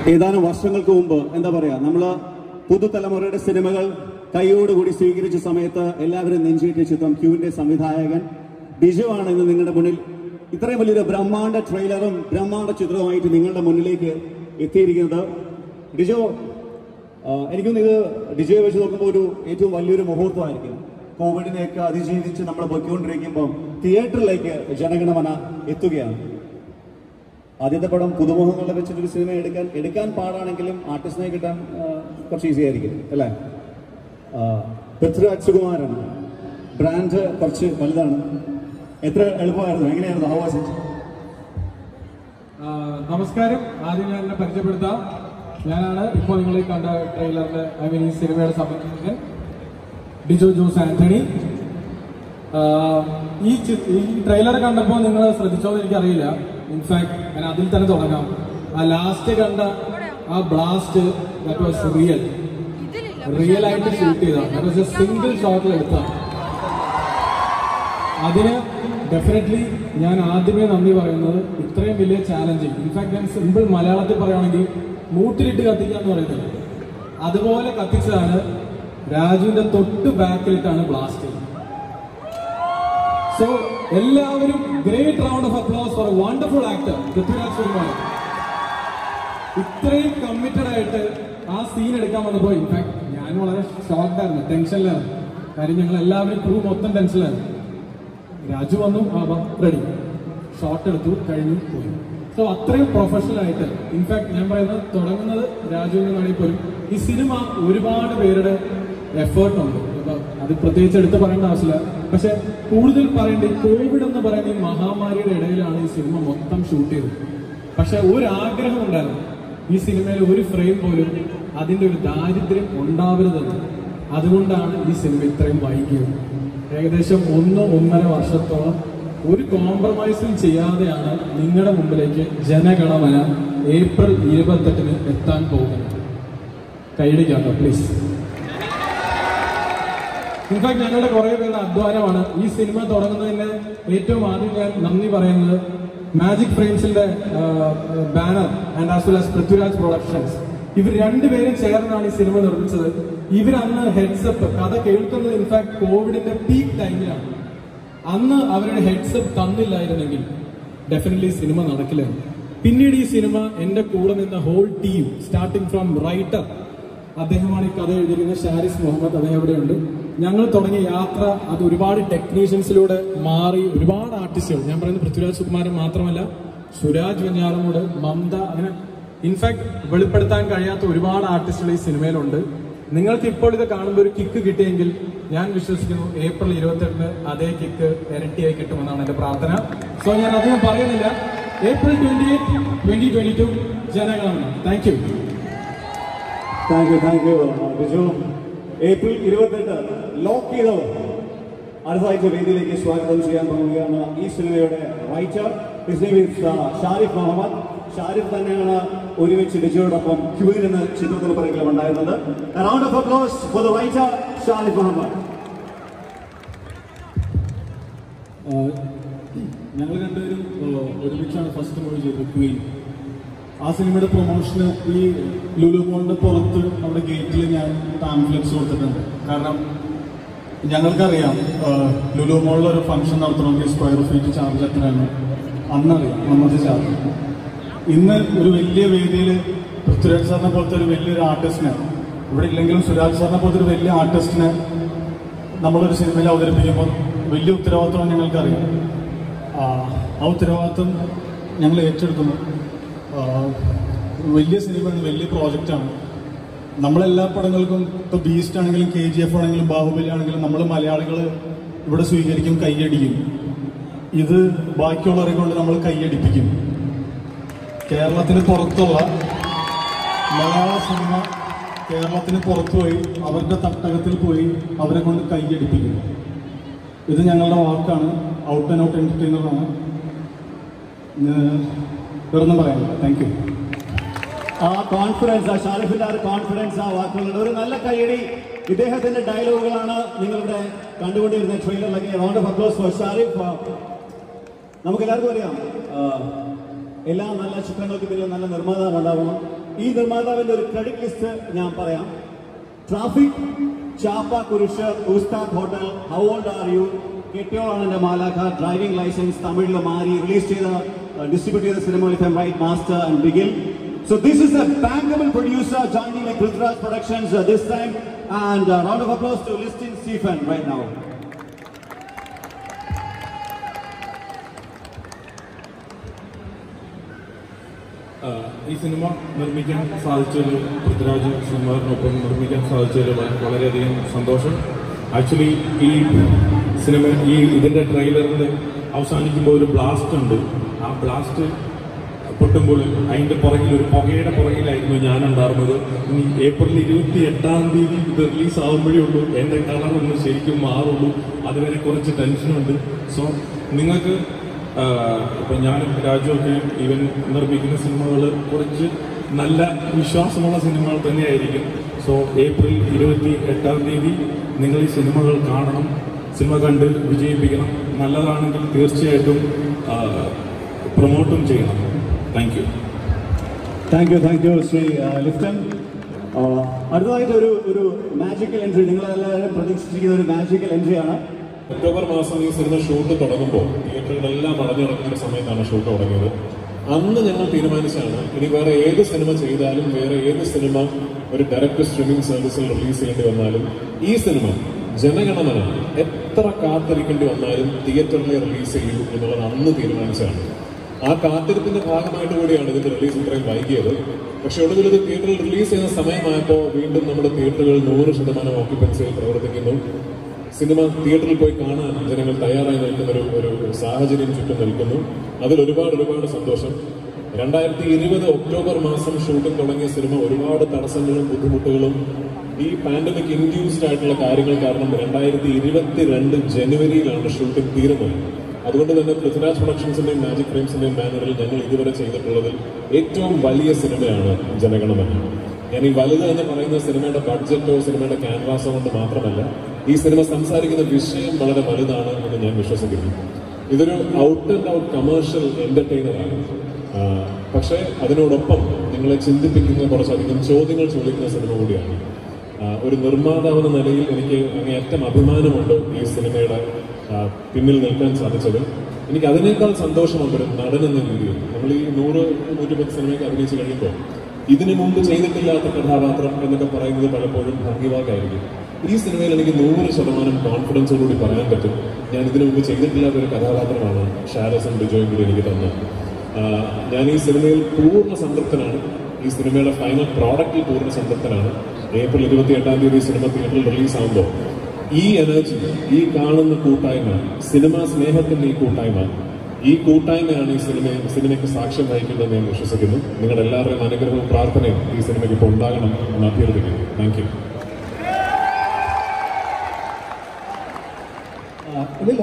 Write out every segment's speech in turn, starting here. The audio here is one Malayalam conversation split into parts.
ഏതാനും വർഷങ്ങൾക്ക് മുമ്പ് എന്താ പറയാ നമ്മള് പുതുതലമുറയുടെ സിനിമകൾ കൈയോടുകൂടി സ്വീകരിച്ച സമയത്ത് എല്ലാവരും നെഞ്ചേറ്റിയ ചിത്രം ക്യൂവിന്റെ സംവിധായകൻ ബിജു ആണ് ഇന്ന് നിങ്ങളുടെ മുന്നിൽ ഇത്രയും വലിയൊരു ബ്രഹ്മാണ്ഡ ട്രെയിലറും ബ്രഹ്മാണ്ഡ ചിത്രവുമായിട്ട് നിങ്ങളുടെ മുന്നിലേക്ക് എത്തിയിരിക്കുന്നത് ഡിജോ ആ, എനിക്കൊന്ന് ഇത് ഡിജോയെ വെച്ച് നോക്കുമ്പോൾ ഒരു ഏറ്റവും വലിയൊരു മുഹൂർത്തമായിരിക്കും കോവിഡിനെയൊക്കെ അതിജീവിച്ച് നമ്മൾ പൊയ്ക്കൊണ്ടിരിക്കുമ്പോൾ തിയേറ്ററിലേക്ക് ജനഗണമന എത്തുകയാണ് ആദ്യത്തെ പടം പുതുമുഖങ്ങളെ വെച്ചിട്ടൊരു സിനിമ എടുക്കാൻ എടുക്കാൻ പാടാണെങ്കിലും ആർട്ടിസ്റ്റിനെ കിട്ടാൻ ആ, കുറച്ച് ഈസി ആയിരിക്കും അല്ലേ ആ, പൃഥ്വിരാജ് സുകുമാരൻ ബ്രാൻഡ് കുറച്ച് വലുതാണ് എത്ര എളുപ്പമായിരുന്നു എങ്ങനെയായിരുന്നു ഹൗ വാസ് ഇറ്റ് ആ, നമസ്കാരം ആദ്യം ഞാൻ എന്നെ പരിചയപ്പെടുത്താം ഞാനാണ് ഇപ്പോൾ നിങ്ങൾ ഈ കണ്ട ട്രെയിലറിന്റെ ഐ മീൻ ഈ സിനിമയുടെ സംബന്ധിച്ച് ഡിജോ ജോസ് ആന്റണി ആ, ഈ ചി- ഈ ട്രെയിലർ കണ്ടപ്പോൾ നിങ്ങൾ ശ്രദ്ധിച്ചോന്ന് എനിക്കറിയില്ല ഇൻഫാക്ട് ഞാൻ അതിൽ തന്നെ തുടങ്ങാം ആ ലാസ്റ്റ് കണ്ട ആ blast that was real real ആയിട്ട് ഷൂട്ട് ചെയ്ത ദാറ്റ് വാസ് എ സിംഗിൾ ഷോട്ടിൽ എടുത്തതാണ് അതിന് ഡെഫിനറ്റ്ലി ഞാൻ ആദ്യമേ നന്ദി പറയുന്നത് ഇത്രയും വലിയ ചാലഞ്ചിങ് ഇൻഫാക്ട് ഞാൻ സിമ്പിൾ മലയാളത്തിൽ പറയുകയാണെങ്കിൽ മൂട്ടിലിട്ട് കത്തിക്കുക എന്ന് പറയുന്നത് അതുപോലെ കത്തിച്ചതാണ് രാജുവിന്റെ തൊട്ട് ബാക്കിലിട്ടാണ് ബ്ലാസ്റ്റ് ചെയ്തത് സോ എല്ലാവരും great round of applause for wonderful actor Prithviraj Kumar ഇത്രയും കമ്മിറ്റഡ് ആയിട്ട് ആ സീൻ എടുക്കാൻ വന്നപ്പോൾ ഇൻഫാക്ട് ഞാൻ വളരെ ഷോക്ക്ഡ് ആയിരുന്നു ടെൻഷനിലായിരുന്നു കാര്യം ഞങ്ങൾ എല്ലാവരും ക്രൂ മൊത്തം ടെൻഷനിലായിരുന്നു രാജു വന്നു ആ റെഡി ഷോട്ട് എടുത്തു കഴിഞ്ഞു പോയി സോ അത്രയും പ്രൊഫഷണൽ ആയിട്ട് ഇൻഫാക്ട് ഞാൻ പറയുന്നത് തുടങ്ങുന്നത് രാജുവിന് വേണമെങ്കിൽ പോലും ഈ സിനിമ ഒരുപാട് പേരുടെ എഫേർട്ട് ഉണ്ട് ഇപ്പൊ അത് പ്രത്യേകിച്ച് എടുത്ത് പറയേണ്ട ആവശ്യമില്ല പക്ഷെ കൂടുതൽ പറയേണ്ട ഈ കോവിഡ് എന്ന് പറയുന്ന ഈ മഹാമാരിയുടെ ഇടയിലാണ് ഈ സിനിമ മൊത്തം ഷൂട്ട് ചെയ്തത് പക്ഷെ ഒരു ആഗ്രഹം ഉണ്ടായിരുന്നു ഈ സിനിമയിൽ ഒരു ഫ്രെയിം പോലും അതിന്റെ ഒരു ദാരിദ്ര്യം ഉണ്ടാവരുതെന്ന് അതുകൊണ്ടാണ് ഈ സിനിമ ഇത്രയും വൈകിയത് ഏകദേശം ഒന്ന് ഒന്നര വർഷത്തോളം ഒരു കോംപ്രമൈസും ചെയ്യാതെയാണ് നിങ്ങളുടെ മുമ്പിലേക്ക് ജനഗണമന ഏപ്രിൽ ഇരുപത്തെട്ടിന് എത്താൻ പോകുന്നത് കൈയടിക്കാട്ടോ പ്ലീസ് ഇൻഫാക്ട് ഞങ്ങളുടെ കുറെ പേരുടെ അധ്വാനമാണ് ഈ സിനിമ തുടങ്ങുന്നതിന് ഏറ്റവും ആദ്യം ഞാൻ നന്ദി പറയുന്നത് മാജിക് ഫ്രെയിംസിന്റെ banner and as well as Prithviraj productions ഇവർ രണ്ടുപേരും ചേർന്നാണ് ഈ സിനിമ നിർമ്മിച്ചത് ഇവരന്ന് ഹെഡ്സപ്പ് കഥ കേൾക്കുന്നത് ഇൻഫാക്ട് കോവിഡിന്റെ പീക്ക് ടൈമിലാണ് അന്ന് അവരുടെ ഹെഡ്സപ്പ് തന്നില്ലായിരുന്നെങ്കിൽ ഡെഫിനറ്റ്ലി സിനിമ നടക്കില്ലായിരുന്നു പിന്നീട് ഈ സിനിമ എന്റെ കൂടെ നിന്ന whole team starting from writer അദ്ദേഹമാണ് ഈ കഥ എഴുതിയിരിക്കുന്നത് ഷാരിസ് മുഹമ്മദ് അദ്ദേഹം എവിടെയുണ്ട് ഞങ്ങൾ തുടങ്ങിയ യാത്ര അത് ഒരുപാട് ടെക്നീഷ്യൻസിലൂടെ മാറി ഒരുപാട് ആർട്ടിസ്റ്റുകൾ ഞാൻ പറയുന്നത് പൃഥ്വിരാജ് സുകുമാരൻ മാത്രമല്ല സുരാജ് വെഞ്ഞാറമൂട് മമത അങ്ങനെ ഇൻഫാക്ട് വെളിപ്പെടുത്താൻ കഴിയാത്ത ഒരുപാട് ആർട്ടിസ്റ്റുകൾ ഈ സിനിമയിലുണ്ട് നിങ്ങൾക്ക് ഇപ്പോൾ ഇത് കാണുമ്പോൾ ഒരു കിക്ക് കിട്ടിയെങ്കിൽ ഞാൻ വിശ്വസിക്കുന്നു ഏപ്രിൽ ഇരുപത്തെട്ടിന് അതേ കിക്ക് ഇരട്ടിയായി കിട്ടുമെന്നാണ് എന്റെ പ്രാർത്ഥന സോ ഞാൻ അധികം പറയുന്നില്ല April twenty eight twenty twenty two Jana Gana Mana thank you thank you thank you Biju April ഇരുപത്തെട്ട് ലോക്ക് ചെയ്തോ അടുത്തതായിട്ട് വേദിയിലേക്ക് സ്വാഗതം ചെയ്യാൻ പോവുകയാണ് ഈ സിനിമയുടെ writer his name is Sharif Muhammad Sharif തന്നെയാണ് ഒരുമിച്ച് ബിജുയോടൊപ്പം ക്യൂവിൽ നിന്ന് ചിത്രത്തിന് പുറകിലും ഉണ്ടായിരുന്നത് round of applause for the writer Sharif Muhammad ഞങ്ങൾ രണ്ടുപേരും ഏഹ്, ഒരുമിച്ചാണ് ഫസ്റ്റ് മൂവി ചെയ്തത് ക്വീൻ ആ സിനിമയുടെ പ്രൊമോഷന് ഈ ലുലു മോളിന്റെ പുറത്ത് അവിടെ ഗേറ്റിൽ ഞാൻ പാംഫ്ലെക്സ് കൊടുത്തിട്ടുണ്ട് കാരണം ഞങ്ങൾക്കറിയാം ഏഹ്, ലുലു മോളിൽ ഒരു ഫംഗ്ഷൻ നടത്തണമെങ്കിൽ സ്ക്വയർ ഫീറ്റ് ചാർജ് എത്രയാണ് അന്നറിയാം നമ്മുടെ ചാർജ് ഇന്ന് ഒരു വലിയ വേദിയിൽ പൃഥ്വിരാജ് സാറിനെ പോലത്തെ ഒരു വലിയൊരു ആർട്ടിസ്റ്റിനെ ഇവിടെ ഇല്ലെങ്കിലും സുരാജ് സാറിനെ പോലത്തെ ഒരു വലിയ ആർട്ടിസ്റ്റിനെ നമ്മളൊരു സിനിമയിൽ അവതരിപ്പിക്കുമ്പോൾ വലിയ ഉത്തരവാദിത്വം ഞങ്ങൾക്കറിയാം ആ, ആ ഉത്തരവാദിത്വം ഞങ്ങൾ ഏറ്റെടുക്കുന്നു ആ, വലിയ സിനിമയാണ് വലിയ പ്രോജക്റ്റാണ് നമ്മളെല്ലാ പടങ്ങൾക്കും ഇപ്പോൾ ബീസ്റ്റ് ആണെങ്കിലും കെ ജി എഫ് ആണെങ്കിലും ബാഹുബലി ആണെങ്കിലും നമ്മൾ മലയാളികൾ ഇവിടെ സ്വീകരിക്കും കൈയടിക്കും ഇത് ബാക്കിയുള്ളവരെ കൊണ്ട് നമ്മൾ കൈയടിപ്പിക്കും കേരളത്തിന് പുറത്തുള്ള മലയാള സിനിമ കേരളത്തിന് പുറത്തു പോയി അവരുടെ തട്ടകത്തിൽ പോയി അവരെ കൊണ്ട് കൈയടിപ്പിക്കും ഇത് ഞങ്ങളുടെ വാക്കാണ് ഔട്ട് ആൻഡ് ഔട്ട് എന്റർടൈനറാണ് വേറൊന്നും പറയാനില്ല താങ്ക് യു ആ കോൺഫിഡൻസ് ആ ഷാരിഫിന്റെ ആ ഒരു കോൺഫിഡൻസ് ആ വാക്കുകളുണ്ട് ഒരു നല്ല കൈയടി ഇദ്ദേഹത്തിന്റെ ഡയലോഗുകളാണ് നിങ്ങളിവിടെ കണ്ടുകൊണ്ടിരുന്ന ട്രെയിലറിലൊക്കെ round of applause for Sharif നമുക്ക് എല്ലാവർക്കും അറിയാം ആ, എല്ലാ നല്ല ചിത്രങ്ങൾക്കും ഇതിൽ നല്ല നിർമ്മാതാവ് ഉണ്ടാവണം ഈ നിർമ്മാതാവിന്റെ ഒരു ക്രെഡിറ്റ് ലിസ്റ്റ് ഞാൻ പറയാം traffic Chappa Kurishu Ustad hotel how old are you കെട്ടിയോളാണ് എന്റെ മാലാഖ ഡ്രൈവിംഗ് ലൈസൻസ് തമിഴിൽ മാറി റിലീസ് ചെയ്ത ഡിസ്ട്രിബ്യൂട്ട് ചെയ്ത സിനിമ ഇഫ് റൈറ്റ് master and Bigil So this is a bankable producer joining like Rudraj Productions uh, this time and uh, round of applause to Liston Stephen right now. ആഹ് ഈ സിനിമ നിർമ്മിക്കാൻ സാധിച്ചതിൽ പൃഥ്വിരാജ് സുകുമാറിനൊപ്പം നിർമ്മിക്കാൻ സാധിച്ചതിൽ വ- വളരെയധികം സന്തോഷം ആക്ച്വലി ഈ സിനിമ ഈ ഇതിന്റെ ട്രെയിലറിന്റെ അവസാനിക്കുമ്പോൾ ഒരു ബ്ലാസ്റ്റ് ഉണ്ട് ആ ബ്ലാസ്റ്റ് പൊട്ടുമ്പോൾ അതിന്റെ പുറകിൽ ഒരു പുകയുടെ പുറകിലായിരുന്നു ഞാൻ ഉണ്ടായിരുന്നത് ഇനി ഏപ്രിൽ ഇരുപത്തി എട്ടാം തീയതി ഇത് റിലീസ് ആകുമ്പോഴേ ഉള്ളൂ എന്റെ കളർ ഒന്ന് ശരിക്കും മാറുള്ളൂ അതുവരെ കുറച്ച് ടെൻഷനുണ്ട് സോ നിങ്ങൾക്ക് ആഹ് ഇപ്പൊ ഞാനും രാജുവൊക്കെ ഇവൻ നിർമ്മിക്കുന്ന സിനിമകൾ കുറച്ച് നല്ല വിശ്വാസമുള്ള സിനിമകൾ തന്നെയായിരിക്കും സോ ഏപ്രിൽ ഇരുപത്തി എട്ടാം തീയതി നിങ്ങൾ ഈ സിനിമകൾ കാണണം സിനിമ കണ്ട് വിജയിപ്പിക്കണം നല്ലതാണെങ്കിൽ തീർച്ചയായിട്ടും പ്രൊമോട്ടും ചെയ്യണം thank you thank you thank you Shri uh, ലിഫ്റ്റൻ Uh, അടുത്തതായിട്ട് ഒരു ഒരു മാജിക്കൽ എൻട്രി നിങ്ങളെല്ലാവരും പ്രതീക്ഷിച്ചിരിക്കുന്ന ഒരു മാജിക്കൽ എൻട്രിയാണ് ഒക്ടോബർ മാസം ഈ സിനിമ ഷൂട്ട് തുടങ്ങുമ്പോൾ തിയേറ്ററുകളെല്ലാം അടഞ്ഞു നടക്കുന്ന സമയത്താണ് ഷൂട്ട് തുടങ്ങിയത് അന്ന് ഞങ്ങൾ തീരുമാനിച്ചാണ് ഇനി വേറെ ഏത് സിനിമ ചെയ്താലും വേറെ ഏത് സിനിമ ഒരു ഡയറക്ട് സ്ട്രീമിംഗ് സർവീസിൽ റിലീസ് ചെയ്യേണ്ടി വന്നാലും ഈ സിനിമ ജനഗണമന എത്ര കാത്തിരിക്കേണ്ടി വന്നാലും തിയേറ്ററിൽ റിലീസ് ചെയ്യൂ എന്നുള്ളത് അന്ന് തീരുമാനിച്ചതാണ് ആ കാത്തിരിപ്പിന്റെ ഭാഗമായിട്ട് കൂടിയാണ് ഇതിന്റെ റിലീസ് ഇത്രയും വൈകിയത് പക്ഷെ ഒടുവിൽ ഇത് തിയേറ്ററിൽ റിലീസ് ചെയ്യുന്ന സമയമായപ്പോൾ വീണ്ടും നമ്മുടെ തിയേറ്ററുകൾ നൂറ് ശതമാനം ഓക്യുപ്പൻസിയിൽ പ്രവർത്തിക്കുന്നു സിനിമ തിയേറ്ററിൽ പോയി കാണാൻ ജനങ്ങൾ തയ്യാറായി നിൽക്കുന്ന ഒരു ഒരു സാഹചര്യം ചുറ്റും നിൽക്കുന്നു അതിൽ ഒരുപാട് ഒരുപാട് സന്തോഷം രണ്ടായിരത്തി ഇരുപത് ഒക്ടോബർ മാസം ഷൂട്ടിംഗ് തുടങ്ങിയ സിനിമ ഒരുപാട് തടസ്സങ്ങളും ബുദ്ധിമുട്ടുകളും ഈ പാൻഡമിക് ഇൻഡ്യൂസ്ഡ് ആയിട്ടുള്ള കാര്യങ്ങൾ കാരണം രണ്ടായിരത്തി ഇരുപത്തിരണ്ട് ജനുവരിയിലാണ് ഷൂട്ടിംഗ് തീരുന്നത് അതുകൊണ്ട് തന്നെ പൃഥ്വിരാജ് പ്രൊഡക്ഷൻസിന്റെയും മാജിക് ഫ്രെയിംസിന്റെയും ബാനറിൽ ഞങ്ങൾ ഇതുവരെ ചെയ്തിട്ടുള്ളതിൽ ഏറ്റവും വലിയ സിനിമയാണ് ജനഗണമന ഞാൻ ഈ വലുത് എന്ന് പറയുന്ന സിനിമയുടെ ബഡ്ജറ്റോ സിനിമയുടെ ക്യാൻവാസോ കൊണ്ട് മാത്രമല്ല ഈ സിനിമ സംസാരിക്കുന്ന വിഷയം വളരെ വലുതാണ് എന്ന് ഞാൻ വിശ്വസിക്കുന്നു ഇതൊരു ഔട്ട് ആൻഡ് ഔട്ട് കമേഴ്ഷ്യൽ എന്റർടൈനറാണ് പക്ഷേ അതിനോടൊപ്പം നിങ്ങളെ ചിന്തിപ്പിക്കുന്ന കുറച്ചധികം ചോദ്യങ്ങൾ ചോദിക്കുന്ന സിനിമ കൂടിയാണ് ആ, ഒരു നിർമ്മാതാവെന്ന നിലയിൽ എനിക്ക് അങ്ങേയറ്റം അഭിമാനമുണ്ട് ഈ സിനിമയുടെ ആ, പിന്നിൽ നിൽക്കാൻ സാധിച്ചത് എനിക്ക് അതിനേക്കാൾ സന്തോഷമുണ്ട് ഒരു നടൻ എന്ന രീതിയിൽ നമ്മൾ ഈ നൂറ് നൂറ്റിപ്പത്ത് സിനിമയ്ക്ക് അഭിനയിച്ച് കഴിയുമ്പോൾ ഇതിനു മുമ്പ് ചെയ്തിട്ടില്ലാത്ത കഥാപാത്രം എന്നൊക്കെ പറയുന്നത് പലപ്പോഴും ഭംഗിവാക്കായിരിക്കും ഈ സിനിമയിൽ എനിക്ക് നൂറ് ശതമാനം കോൺഫിഡൻസോടുകൂടി പറയാൻ പറ്റും ഞാൻ ഇതിനു മുമ്പ് ചെയ്തിട്ടില്ലാത്ത ഒരു കഥാപാത്രമാണ് ഷാരസും ബിജോയും കൂടി എനിക്ക് തന്നത് ആ, ഞാൻ ഈ സിനിമയിൽ പൂർണ്ണ സംതൃപ്തനാണ് ഈ സിനിമയുടെ ഫൈനൽ പ്രോഡക്റ്റിൽ പൂർണ്ണ സംതൃപ്തനാണ് ഏപ്രിൽ ഇരുപത്തി എട്ടാം തീയതി സിനിമ തിയേറ്ററിൽ റിലീസ് ആകുമ്പോൾ ഈ എനർജി ഈ കാണുന്ന കൂട്ടായ്മ സിനിമാ സ്നേഹത്തിന്റെ ഈ കൂട്ടായ്മ ഈ കൂട്ടായ്മയാണ് ഈ സിനിമ സിനിമയ്ക്ക് സാക്ഷ്യം വഹിക്കുന്നതെന്ന് ഞാൻ വിശ്വസിക്കുന്നു നിങ്ങളുടെ എല്ലാവരുടെയും അനുഗ്രഹവും പ്രാർത്ഥനയും ഈ സിനിമയ്ക്ക് ഇപ്പോൾ ഉണ്ടാകണം എന്ന് അഭ്യർത്ഥിക്കുന്നു താങ്ക് യു ആ, ഇല്ലില്ല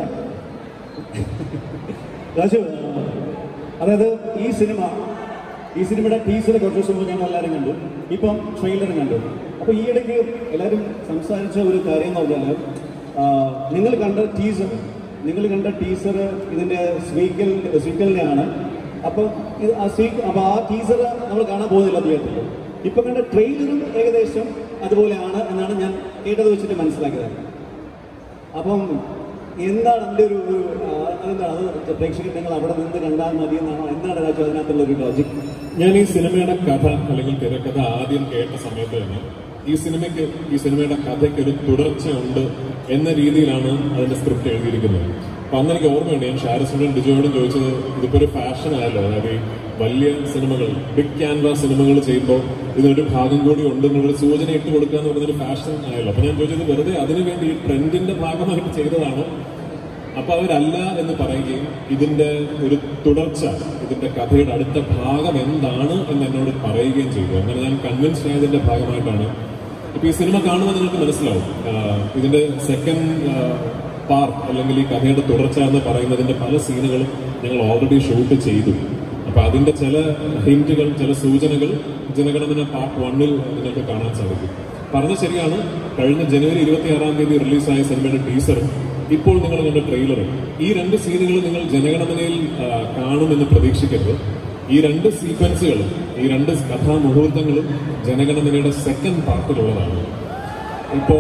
രാജു ആ, അതായത് ഈ സിനിമ ഈ സിനിമയുടെ ടീസർ കുറച്ച് ദിവസം മുമ്പ് ഞങ്ങൾ എല്ലാവരും കണ്ടു ഇപ്പം ട്രെയിലറും കണ്ടു അപ്പൊ ഈ ഇടയ്ക്ക് എല്ലാവരും സംസാരിച്ച ഒരു കാര്യം എന്ന് പറഞ്ഞാൽ ആ, നിങ്ങൾ കണ്ട ടീസർ നിങ്ങൾ കണ്ട ടീസർ ഇതിന്റെ സ്വീക്കൽ സ്വീക്കലിന്റെ ആണ് അപ്പം ഇത് ആ സ്വീക്ക് അപ്പൊ ആ ടീസർ നമ്മൾ കാണാൻ പോകുന്നില്ല തിയേറ്ററിൽ ഇപ്പൊ കണ്ട ട്രെയിലറും ഏകദേശം അതുപോലെയാണ് എന്നാണ് ഞാൻ കേട്ടത് വെച്ചിട്ട് മനസ്സിലാക്കിയത് അപ്പം എന്താണ് അതിന്റെ ഒരു ഒരു ആ, അതെന്താണ് അത് പ്രേക്ഷകർ നിങ്ങൾ അവിടെ നിന്ന് കണ്ടാൽ മതി എന്നാണോ എന്താണ് രാജു അതിനകത്തുള്ള ഒരു ലോജിക് ഞാൻ ഈ സിനിമയുടെ കഥ അല്ലെങ്കിൽ തിരക്കഥ ആദ്യം കേട്ട സമയത്ത് തന്നെ ഈ സിനിമയ്ക്ക് ഈ സിനിമയുടെ കഥയ്ക്ക് ഒരു തുടർച്ചയുണ്ട് എന്ന രീതിയിലാണ് അതിന്റെ സ്ക്രിപ്റ്റ് എഴുതിയിരിക്കുന്നത് അപ്പൊ അന്ന് എനിക്ക് ഓർമ്മയുണ്ട് ഞാൻ ഷാരസിനോടും ഡിജോയോടും ചോദിച്ചത് ഇതിപ്പോ ഒരു ഫാഷൻ ആയല്ലോ അതായത് ഈ വലിയ സിനിമകൾ ബിഗ് ക്യാൻവാസ് സിനിമകൾ ചെയ്യുമ്പോൾ ഇതിനൊരു ഭാഗം കൂടി ഉണ്ട് എന്നുള്ളൊരു സൂചന ഇട്ട് കൊടുക്കുക എന്ന് പറയുന്നൊരു ഫാഷൻ ആയല്ലോ അപ്പൊ ഞാൻ ചോദിച്ചത് വെറുതെ അതിനു വേണ്ടി ഈ ട്രെൻഡിന്റെ ഭാഗമായിട്ട് ചെയ്തതാണോ അപ്പൊ അവരല്ല എന്ന് പറയുകയും ഇതിന്റെ ഒരു തുടർച്ച ഇതിന്റെ കഥയുടെ അടുത്ത ഭാഗം എന്താണ് എന്ന് എന്നോട് പറയുകയും ചെയ്തു അങ്ങനെ ഞാൻ കൺവിൻസ്ഡ് ആയതിന്റെ ഭാഗമായിട്ടാണ് ഇപ്പൊ ഈ സിനിമ കാണുമ്പോൾ നിങ്ങൾക്ക് മനസ്സിലാവും ആഹ് ഇതിന്റെ സെക്കൻഡ് പാർട്ട് അല്ലെങ്കിൽ ഈ കഥയുടെ തുടർച്ച എന്ന് പറയുന്നതിന്റെ പല സീനുകളും ഞങ്ങൾ ഓൾറെഡി ഷൂട്ട് ചെയ്തു അപ്പൊ അതിന്റെ ചില ഹിന്റുകൾ ചില സൂചനകൾ ജനഗണമന പാർട്ട് വണ്ണിൽ നിങ്ങൾക്ക് കാണാൻ സാധിക്കും പറഞ്ഞ ശരിയാണ് കഴിഞ്ഞ ജനുവരി ഇരുപത്തി ആറാം തീയതി റിലീസായ സിനിമയുടെ ടീസറും ഇപ്പോൾ നിങ്ങൾ കണ്ട ട്രെയിലറും ഈ രണ്ട് സീനുകൾ നിങ്ങൾ ജനഗണമനയിൽ ആ, കാണുമെന്ന് പ്രതീക്ഷിക്കരുത് ഈ രണ്ട് സീക്വൻസുകളും ഈ രണ്ട് കഥാമുഹൂർത്തങ്ങളും ജനഗണമനയുടെ സെക്കൻഡ് പാർട്ടിലുള്ളതാണ് ഇപ്പോ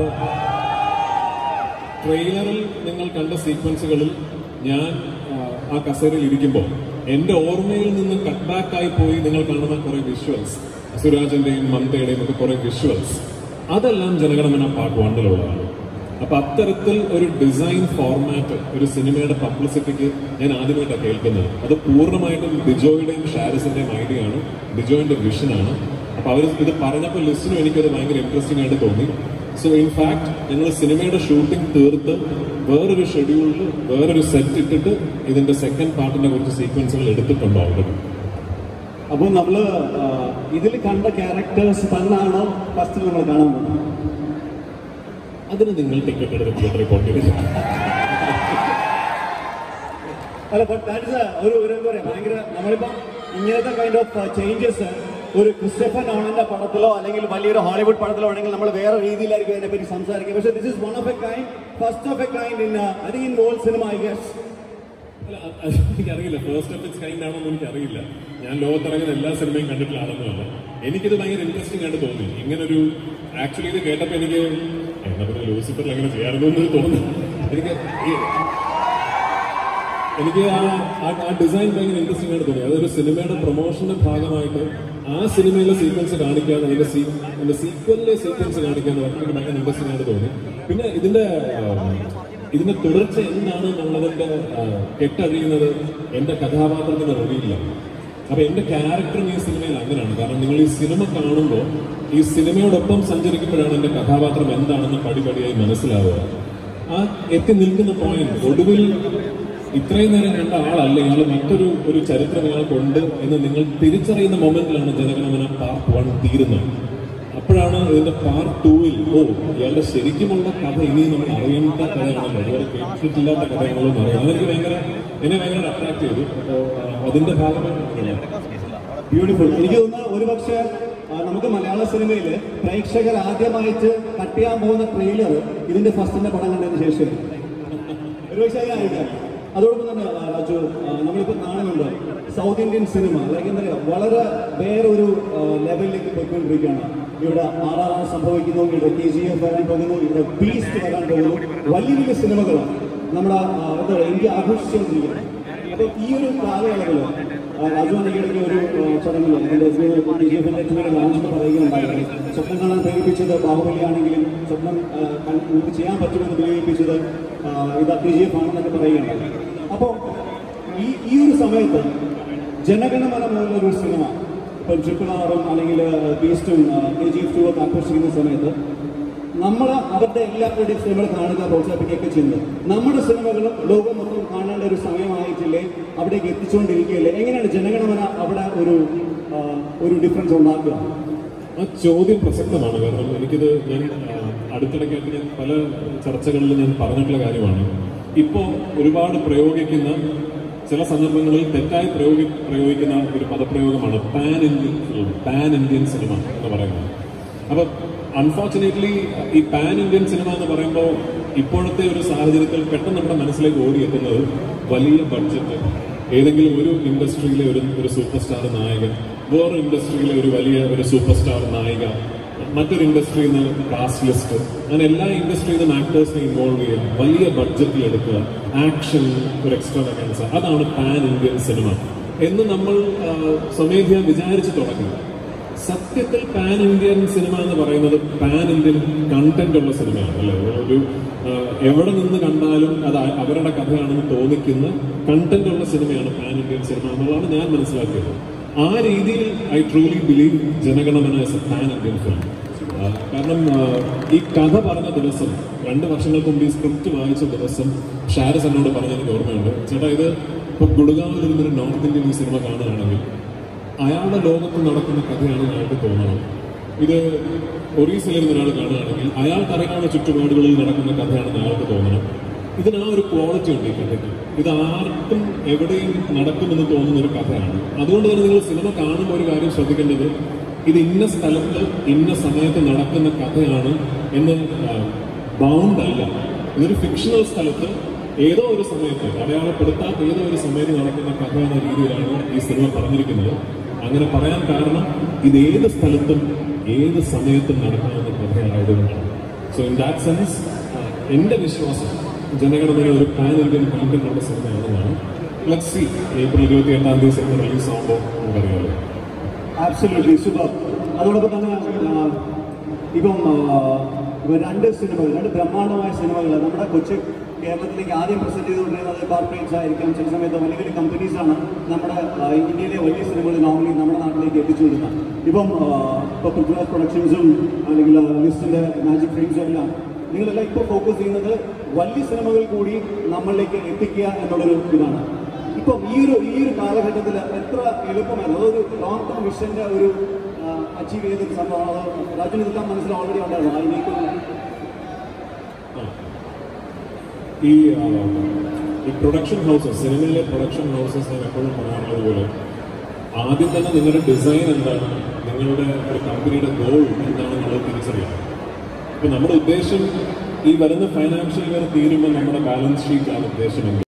ട്രെയിലറിൽ നിങ്ങൾ കണ്ട സീക്വൻസുകളിൽ ഞാൻ ആ, ആ കസേരയിൽ ഇരിക്കുമ്പോൾ എന്റെ ഓർമ്മയിൽ നിന്ന് കട്ട് ബാക്ക് ആയി പോയി നിങ്ങൾ കാണുന്ന കുറെ വിഷ്വൽസ് സുരാജന്റെയും മമതയുടെയും ഒക്കെ കുറെ വിഷ്വൽസ് അതെല്ലാം ജനഗണമന പാർട്ട് വണ്ണിലുള്ളതാണ് അപ്പൊ അത്തരത്തിൽ ഒരു ഡിസൈൻ ഫോർമാറ്റ് ഒരു സിനിമയുടെ പബ്ലിസിറ്റിക്ക് ഞാൻ ആദ്യമായിട്ടാണ് കേൾക്കുന്നത് അത് പൂർണ്ണമായിട്ടും ബിജോയുടെയും ഷാരിസിന്റെയും ഐഡിയ ആണ് ബിജോയുടെ വിഷനാണ് അപ്പൊ അവർ ഇത് പറഞ്ഞപ്പോൾ ലിസ്റ്റിനും എനിക്കത് ഭയങ്കര ഇൻട്രസ്റ്റിംഗ് ആയിട്ട് തോന്നി സോ ഇൻഫാക്ട് ഞങ്ങൾ സിനിമയുടെ ഷൂട്ടിംഗ് തീർത്ത് വേറൊരു ഷെഡ്യൂളിൽ വേറൊരു സെറ്റ് ഇട്ടിട്ട് ഇതിന്റെ സെക്കൻഡ് പാർട്ടിന്റെ കുറച്ച് സീക്വൻസുകൾ എടുത്തിട്ടുണ്ട് ഓൾറെഡി അപ്പോൾ നമ്മള് ഇതിൽ കണ്ട ക്യാരക്ടേഴ്സ് തന്നെയാണോ ഫസ്റ്റ് നമ്മൾ കാണാൻ പോകുന്നത് അതിന് നിങ്ങൾ ടിക്കറ്റ് എടുത്ത് തിയേറ്ററിൽ റിപ്പോർട്ട് ചെയ്ത് അല്ല but that is a- ഒരു ഒരു എന്താ പറയാ ഭയങ്കര നമ്മളിപ്പോ ഇങ്ങനത്തെ കൈൻഡ് ഓഫ് ചേഞ്ചസ് ഒരു ക്രിസ്റ്റഫൻ നോണന്റെ പടത്തിലോ അല്ലെങ്കിൽ വലിയൊരു ഹോളിവുഡ് പടത്തിലോ ആണെങ്കിൽ നമ്മൾ വേറെ രീതിയിലായിരിക്കും അതിനെപ്പറ്റി സംസാരിക്കുക പക്ഷേ this is one of a kind first of a kind in I think in all cinema I guess അല്ല, അത് അത് എനിക്കറിയില്ല ഫസ്റ്റ് ഓഫ് ഇറ്റ്സ് കൈൻഡ് ആണോ എന്ന് എനിക്കറിയില്ല ഞാൻ ലോകത്തിറങ്ങുന്ന എല്ലാ സിനിമയും കണ്ടിട്ടുള്ള ആളൊന്നുമല്ല എനിക്കിത് ഭയങ്കര ഇൻട്രസ്റ്റിംഗ് ആയിട്ട് തോന്നി ഇങ്ങനൊരു ആക്ച്വലി ഇത് കേട്ടപ്പോൾ എനിക്ക് എന്നാ പിന്നെ ലൂസിഫറിൽ എങ്ങനെ ചെയ്യാറുണ്ടോ എന്ന് തോന്നി എനിക്ക് ഈ- എനിക്ക് ആ ആ- ആ ഡിസൈൻ ഭയങ്കര ഇൻട്രസ്റ്റിംഗ് ആയിട്ട് തോന്നി അതൊരു സിനിമയുടെ പ്രൊമോഷന്റെ ഭാഗമായിട്ട് ആ സിനിമയിലെ സീക്വൻസ് കാണിക്കാതെ അതിന്റെ സീ അതിന്റെ സീക്വലിലെ സീക്വൻസ് കാണിക്കാന്ന് പറഞ്ഞാൽ എനിക്ക് ഭയങ്കര ഇൻട്രസ്റ്റിംഗ് ആയിട്ട് തോന്നി പിന്നെ ഇതിന്റെ ആ, ഇതിന്റെ തുടർച്ച എന്താണ് എന്നുള്ളതിന്റെ ആ, കെട്ടഴിയുന്നത് എന്റെ കഥാപാത്രത്തിന് അറിയില്ല അപ്പൊ എന്റെ ക്യാരക്ടറും ഈ സിനിമയിൽ അങ്ങനെയാണ് കാരണം നിങ്ങൾ ഈ സിനിമ കാണുമ്പോൾ ഈ സിനിമയോടൊപ്പം സഞ്ചരിക്കുമ്പോഴാണ് എന്റെ കഥാപാത്രം എന്താണെന്ന് പടിപടിയായി മനസ്സിലാവുക ആ എത്തി നിൽക്കുന്ന പോയിന്റ് ഒടുവിൽ ഇത്രയും നേരം കണ്ട ആളല്ല ഇയാൾ മറ്റൊരു ഒരു ചരിത്രം ഇയാൾക്കുണ്ട് എന്ന് നിങ്ങൾ തിരിച്ചറിയുന്ന മൊമെന്റിലാണ് ജനഗണമന പാർട്ട് വൺ തീരുന്നത് അപ്പോഴാണ് ഇതിന്റെ പാർട്ട് ടൂവിൽ ഓ ഇയാളുടെ ശരിക്കുമുള്ള കഥ ഇനി നമ്മൾ അറിയേണ്ട കഥയാണല്ലോ ഇതുവരെ കേട്ടിട്ടില്ലാത്ത കഥയാണല്ലോ എന്ന് അറിയാം അതെനിക്ക് ഭയങ്കര എന്നെ ഭയങ്കര അട്രാക്ട് ചെയ്തു അപ്പോ ആ, അതിന്റെ ഭാഗമായിട്ടാണ് ബ്യൂട്ടിഫുൾ എനിക്ക് തോന്നുന്നു ഒരുപക്ഷെ ആ, നമുക്ക് മലയാള സിനിമയിൽ പ്രേക്ഷകർ ആദ്യമായിട്ട് കട്ട് ചെയ്യാൻ പോകുന്ന ട്രെയിലർ ഇതിന്റെ ഫസ്റ്റിന്റെ പടം കണ്ടതിന് ശേഷം ഒരുപക്ഷെ ആയിരിക്കാം അതോടൊപ്പം തന്നെ ആ, രാജു ആ, നമ്മളിപ്പോൾ കാണുന്നുണ്ട് സൗത്ത് ഇന്ത്യൻ സിനിമ ലൈക്ക് എന്താ പറയുക വളരെ വേറൊരു ആ, ലെവലിലേക്ക് പോയിക്കൊണ്ടിരിക്കുകയാണ് ഇവിടെ ആർ ആർ ആർ സംഭവിക്കുന്നു ഇവിടെ കെ ജി എഫ് വരാൻ പോകുന്നു ഇവിടെ ബീസ്റ്റ് വരാൻ പോകുന്നു വലിയ വലിയ സിനിമകളാണ് നമ്മുടെ ആ, എന്താ പറയുക ഇന്ത്യ ആഘോഷിച്ചുകൊണ്ടിരിക്കുന്നത് അപ്പൊ ഈ ഒരു കാലയളവില് രാജുവാൻ ഈയിടയ്ക്ക് ഒരു ആ, ചടങ്ങിൽ അതിന്റെ ബി ജെ എഫിന്റെ ടൂറിന്റെ ലോഞ്ചിൽ പറയുകയുണ്ടായിരുന്നു സ്വപ്നം കാണാൻ പ്രേരിപ്പിച്ചത് ബാഹുബലിയാണെങ്കിലും സ്വപ്നം ആ, കൺ- നമുക്ക് ചെയ്യാൻ പറ്റുമെന്ന് പ്രേരിപ്പിച്ചത് ആ, ഇത് ബി ജെ എഫ് ആണെന്നൊക്കെ പറയുകയുണ്ടായി അപ്പോൾ ഈ ഈ ഒരു സമയത്ത് ജനഗണമന പോലുള്ള ഒരു സിനിമ ഇപ്പം ട്രിപ്പിൾ ആറും അല്ലെങ്കിൽ ബീസ്റ്റും കെ ജി എഫ് ടു ഒക്കെ ആഘോഷിക്കുന്ന സമയത്ത് നമ്മൾ അവരുടെ എല്ലാവരുടെയും സിനിമകൾ കാണുക പ്രോത്സാഹിപ്പിക്കുകയൊക്കെ ചെയ്യുന്നത് നമ്മുടെ സിനിമകളും ലോകം മൊത്തം കാണേണ്ട ഒരു സമയമായിട്ടില്ലേ അവിടേക്ക് എത്തിച്ചുകൊണ്ടിരിക്കുകയല്ലേ എങ്ങനെയാണ് ജനഗണമന അവിടെ ഒരു ആ, ഒരു ഡിഫറൻസ് ഉണ്ടാക്കുക ആ ചോദ്യം പ്രസക്തമാണ് കാരണം എനിക്കിത് ഞാൻ ആ, അടുത്തിടയ്ക്കായിട്ട് ഞാൻ പല ചർച്ചകളിൽ ഞാൻ പറഞ്ഞിട്ടുള്ള കാര്യമാണ് ഇപ്പോ ഒരുപാട് പ്രയോഗിക്കുന്ന ചില സന്ദർഭങ്ങളിൽ തെറ്റായി പ്രയോഗി പ്രയോഗിക്കുന്ന ഒരു പദപ്രയോഗമാണ് pan Indian film pan Indian cinema എന്ന് പറയുന്നത് അപ്പൊ അൺഫോർച്ചുനേറ്റ്ലി ഈ പാൻ ഇന്ത്യൻ സിനിമ എന്ന് പറയുമ്പോൾ ഇപ്പോഴത്തെ ഒരു സാഹചര്യത്തിൽ പെട്ടെന്ന് നമ്മുടെ മനസ്സിലേക്ക് ഓടിയെത്തുന്നത് വലിയ ബഡ്ജറ്റ് ഏതെങ്കിലും ഒരു ഇൻഡസ്ട്രിയിലെ ഒരു ഒരു സൂപ്പർ സ്റ്റാർ നായകൻ വേറൊരു ഇൻഡസ്ട്രിയിലെ ഒരു വലിയ ഒരു സൂപ്പർ സ്റ്റാർ നായിക മറ്റൊരു ഇൻഡസ്ട്രിയിൽ നിന്ന് കാസ്റ്റ് ലിസ്റ്റ് അങ്ങനെ എല്ലാ ഇൻഡസ്ട്രിയിൽ നിന്നും ആക്ടേഴ്സിനെ ഇൻവോൾവ് ചെയ്യുക വലിയ ബഡ്ജറ്റിൽ എടുക്കുക ആക്ഷൻ ഒരു എക്സ്ട്രാ മെക്കാനിസം അതാണ് പാൻ ഇന്ത്യൻ സിനിമ എന്ന് നമ്മൾ ആ, സ്വമേധയാ വിചാരിച്ചു തുടങ്ങി സത്യത്തിൽ പാൻ ഇന്ത്യൻ സിനിമ എന്ന് പറയുന്നത് പാൻ ഇന്ത്യൻ കണ്ടന്റ് ഉള്ള സിനിമയാണ് അല്ലേ ഒരു ആ, എവിടെ നിന്ന് കണ്ടാലും അത് അ- അവരുടെ കഥയാണെന്ന് തോന്നിക്കുന്ന കണ്ടന്റ് ഉള്ള സിനിമയാണ് പാൻ ഇന്ത്യൻ സിനിമ എന്നുള്ളതാണ് ഞാൻ മനസ്സിലാക്കിയത് ആ രീതിയിൽ I truly believe Jana Gana Mana as a pan Indian film കാരണം ആ, ഈ കഥ പറഞ്ഞ ദിവസം രണ്ട് വർഷങ്ങൾക്ക് മുമ്പ് ഈ സ്ക്രിപ്റ്റ് വായിച്ച ദിവസം ഷാരസ് എന്നോട് പറഞ്ഞെനിക്ക് ഓർമ്മയുണ്ട് ചേട്ടാ ഇത് ഇപ്പൊ ഗുഡ്ഗാവിൽ ഇരുന്നൊരു നോർത്ത് ഇന്ത്യൻ ഈ സിനിമ കാണുകയാണെങ്കിൽ അയാളുടെ ലോകത്ത് നടക്കുന്ന കഥയാണ് അയാൾക്ക് തോന്നണം ഇത് ഒറീസയിലിരുന്ന ഒരാൾ കാണുകയാണെങ്കിൽ അയാൾക്ക് അറിയാവുന്ന ചുറ്റുപാടുകളിൽ നടക്കുന്ന കഥയാണെന്ന് അയാൾക്ക് തോന്നണം ഇതിന് ആ ഒരു ക്വാളിറ്റി ഉണ്ട് ഈ കഥയ്ക്ക് ഇത് ആർക്കും എവിടെയും നടക്കുമെന്ന് തോന്നുന്ന ഒരു കഥയാണ് അതുകൊണ്ട് തന്നെ നിങ്ങൾ സിനിമ കാണുമ്പോൾ ഒരു കാര്യം ശ്രദ്ധിക്കേണ്ടത് ഇത് ഇന്ന സ്ഥലത്ത് ഇന്ന സമയത്ത് നടക്കുന്ന കഥയാണ് എന്ന് ബൗണ്ട് അല്ല ഇതൊരു ഫിക്ഷണൽ സ്ഥലത്ത് ഏതോ ഒരു സമയത്ത് അടയാളപ്പെടുത്താത്ത ഏതോ ഒരു സമയത്ത് നടക്കുന്ന കഥ എന്ന രീതിയിലാണ് ഈ സിനിമ പറഞ്ഞിരിക്കുന്നത് അങ്ങനെ പറയാൻ കാരണം ഇത് ഏത് സ്ഥലത്തും ഏത് സമയത്തും നടക്കാവുന്ന കഥയായതുകൊണ്ടാണ് സോ ഇൻ ദാറ്റ് സെൻസ് എന്റെ വിശ്വാസം ജനഗണമന ഒരു പാൻ ഇന്ത്യൻ കണ്ടന്റ് ഉള്ള സിനിമയാണെന്നാണ് ലെറ്റ് സി ഏപ്രിൽ ഇരുപത്തി എട്ടാം തീയതി സിനിമ റിലീസ് ആകുമ്പോൾ നമുക്കറിയാമല്ലോ ആബ്സല്യൂട്ട്ലി സൂപ്പർ അതോടൊപ്പം തന്നെ ആ, ഇപ്പം ആ, ഇപ്പം രണ്ട് സിനിമകൾ രണ്ട് ബ്രഹ്മാണ്ഡമായ സിനിമകൾ നമ്മുടെ കൊച്ചി കേരളത്തിലേക്ക് ആദ്യം പ്രസന്റ് ചെയ്തുകൊണ്ടിരുന്നത് കോർപ്പറേറ്റ്സ് ആയിരിക്കാം ചില സമയത്ത് വലിയ വലിയ കമ്പനീസ് ആണ് നമ്മുടെ ആ, ഇന്ത്യയിലെ വലിയ സിനിമകൾ നോർമലി നമ്മുടെ നാട്ടിലേക്ക് എത്തിച്ചുകൊടുക്കുന്നത് ഇപ്പം ആ, ഇപ്പൊ പൃഥ്വിരാജ് പ്രൊഡക്ഷൻസും അല്ലെങ്കിൽ ലിസ്റ്റിന്റെ മാജിക് ഫിലിംസും എല്ലാം നിങ്ങളെല്ലാം ഇപ്പോൾ ഫോക്കസ് ചെയ്യുന്നത് വലിയ സിനിമകൾ കൂടി നമ്മളിലേക്ക് എത്തിക്കുക എന്നുള്ളൊരു ഇതാണ് ഇപ്പം ഈ ഒരു ഈ ഒരു കാലഘട്ടത്തിൽ എത്ര എളുപ്പമായിരുന്നു അതൊരു ലോങ് ടേം വിഷന്റെ ഒരു അച്ചീവ് ചെയ്തൊരു സംഭവം അത് രാജ്യം നിൽക്കാൻ മനസ്സിൽ ഓൾറെഡി ഉണ്ടായിരുന്നു അതിലേക്ക് ഈ ആ, ഈ പ്രൊഡക്ഷൻ ഹൗസസ് സിനിമയിലെ പ്രൊഡക്ഷൻ ഹൗസസ് ഞാൻ എപ്പോഴും പറയാറുള്ളത് പോലെ ആദ്യം തന്നെ നിങ്ങളുടെ ഡിസൈൻ എന്താണ് നിങ്ങളുടെ ഒരു കമ്പനിയുടെ ഗോൾ എന്താണെന്നുള്ളത് തിരിച്ചറിയാം ഇപ്പൊ നമ്മുടെ ഉദ്ദേശം ഈ വരുന്ന ഫൈനാൻഷ്യൽ ഇയർ തീരുമ്പോൾ നമ്മുടെ ബാലൻസ് ഷീറ്റ് ആണ് ഉദ്ദേശമെങ്കിൽ